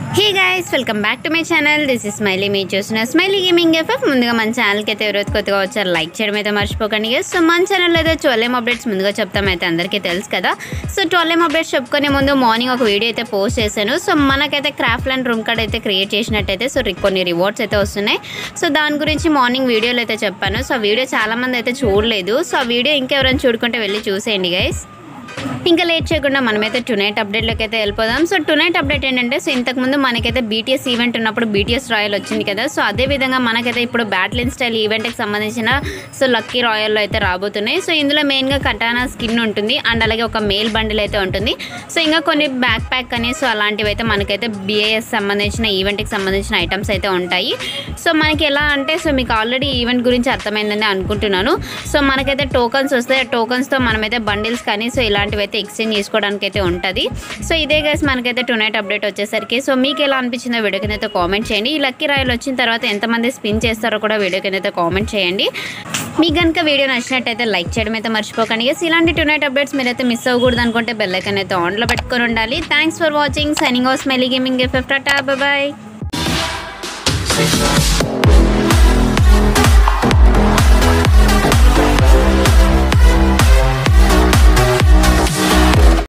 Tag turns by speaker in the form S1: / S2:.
S1: Hey guys welcome back to my channel this is Smiley మీరు చూసిన smiley gaming FF ముందుగా మన ఛానల్కి అయితే ఎవరైతే కొత్తగా వచ్చారు లైక్ చేయడం అయితే మర్చిపోకండి guys. సో మన ఛానల్లో అయితే ట్వెల్వ్ అప్డేట్స్ ముందుగా చెప్తామైతే అందరికీ తెలుసు కదా సో ట్వెల్వ్ అప్డేట్స్ చెప్పుకునే ముందు మార్నింగ్ ఒక వీడియో అయితే పోస్ట్ చేశాను సో మనకైతే క్రాఫ్ట్ ల్యాండ్ రూమ్ కార్డ్ అయితే క్రియేట్ చేసినట్టయితే సో రి- కొన్ని రివార్డ్స్ అయితే వస్తున్నాయి సో దాని గురించి మార్నింగ్ వీడియోలో అయితే చెప్పాను సో ఆ వీడియో చాలామంది అయితే చూడలేదు సో ఆ వీడియో ఇంకెవరైనా చూడుకుంటే వెళ్ళి చూసేయండి గైస్ ఇంకా లేట్ చేయకుండా మనమైతే టునైట్ అప్డేట్లోకి అయితే వెళ్ళిపోదాం సో టునైట్ అప్డేట్ ఏంటంటే సో ఇంతకుముందు మనకైతే బీటీఎస్ ఈవెంట్ ఉన్నప్పుడు బీటీఎస్ రాయల్ వచ్చింది కదా సో అదే విధంగా మనకైతే ఇప్పుడు బ్యాట్లిన్ స్టైల్ ఈవెంట్కి సంబంధించిన సో లక్కీ రాయల్లో అయితే రాబోతున్నాయి సో ఇందులో మెయిన్గా కటానా స్కిన్ ఉంటుంది అండ్ అలాగే ఒక మెయిల్ బండిల్ అయితే ఉంటుంది సో ఇంకా కొన్ని బ్యాక్ ప్యాక్ అని సో అలాంటివి అయితే మనకైతే బిఏఎస్ సంబంధించిన ఈవెంట్కి సంబంధించిన ఐటమ్స్ అయితే ఉంటాయి సో మనకి ఎలా అంటే సో మీకు ఆల్రెడీ ఈవెంట్ గురించి అర్థమైందని అనుకుంటున్నాను సో మనకైతే టోకన్స్ వస్తాయి ఆ టోకన్స్తో మనమైతే బండిల్స్ కానీ సో ఇలాంటివి అయితే ఎక్స్చేంజ్ చేసుకోవడానికి అయితే ఉంటుంది సో ఇదే గైస్ మనకైతే టునైట్ అప్డేట్ వచ్చేసరికి సో మీకు ఎలా అనిపించిందో వీడియో కింద అయితే కామెంట్ చేయండి ఈ లక్కీ రాయల్ వచ్చిన తర్వాత ఎంతమంది స్పిన్ చేస్తారో కూడా వీడియో కింద అయితే కామెంట్ చేయండి మీకు కనుక వీడియో నచ్చినట్టయితే లైక్ చేయడం అయితే మర్చిపోకండి ఎస్ ఇలాంటి టునైట్ అప్డేట్స్ మీరైతే మిస్ అవ్వకూడదు అనుకుంటే బెల్ ఐకన్ అయితే ఆన్లో పెట్టుకొని ఉండాలి thanks for watching signing off Smiley gaming FF tata bye